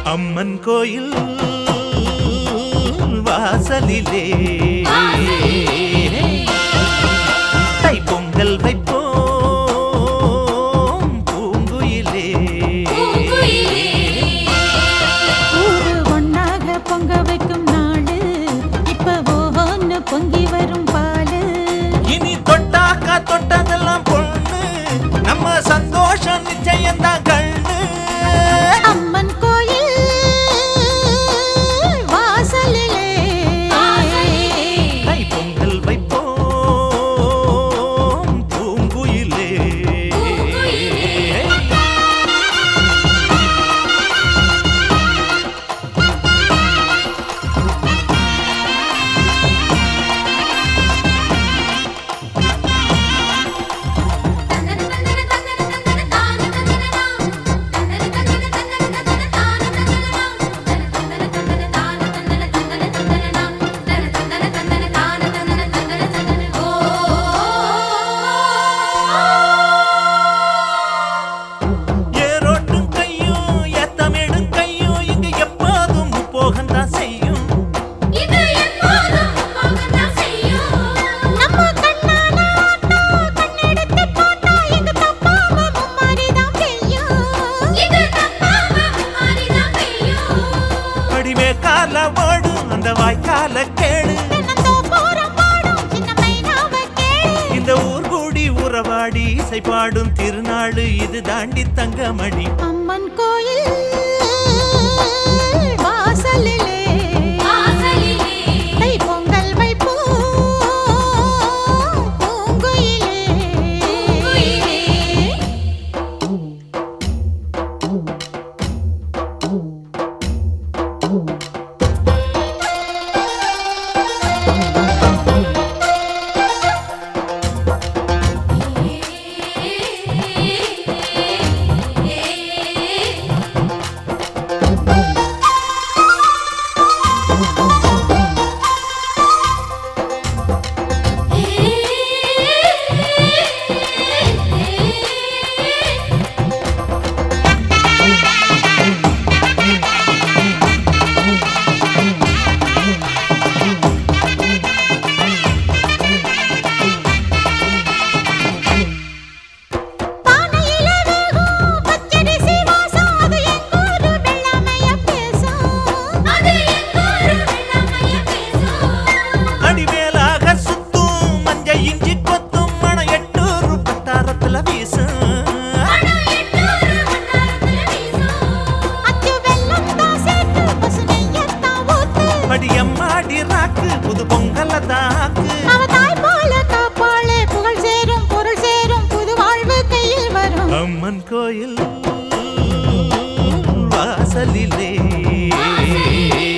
அம்மன் கோயில் வாசலிலே தை பொங்கல் வைப்போம் பூங்குயிலே ஊரு ஒண்ணாக பொங்க வைக்கும் நாளு இப்ப ஓஹோன்னு பொங்கி வரும் பாலு இனி தொட்டாக்கா தொட்டதெல்லாம் பொண்ணு நம்ம சந்தோஷம் நிச்சயம்தான் கண்ணு அம்மன் கோயில் வாசலிலே தை பொங்கல் வைப்போம் பூங்குயிலே ஏரோட்டும் கையும் ஏத்தமிடும் கையும் இங்கு எப்போதும் போகத்தான் செய்யும் நம்ம கண்ணான ஆட்டா கண்ணெடுத்து பார்த்தா எங்க தப்பாம மும்மாரிதான் பெய்யும் அடிமே கால ஓடும் அந்த வாய்க்கால கேளு தென்னந்தோப்புறம் பாடும் சின்ன மைனாவை கேளு. இந்த ஊர் கூடி உறவாடி இசை பாடும் திருநாள் இது தாண்டி தங்கமணி அம்மன் கோயில் வாசலிலே தை பொங்கல் வைப்போம் பூங்குயிலே. பானையில வேகும் பச்சரிசி வாசம், அது எங்கூரு வெள்ளாமைய பேசும். அடிமேலாக சுத்தும் மஞ்ச இஞ்சி கொத்தும் மண எட்டூர் பட்டாரத்துல வீசும் அச்சு வெல்லத்தான் சேர்த்து, பசு நெய்யத்தான் ஊத்து. படியம்மாடி ராக்கு புது பொங்கல தாக்கு அவ தாய் போல காப்பாளே, புகழ் சேரும் பொருள் சேரும் புது வாழ்வு கையில் வரும் அம்மன் கோயில் வாசலிலே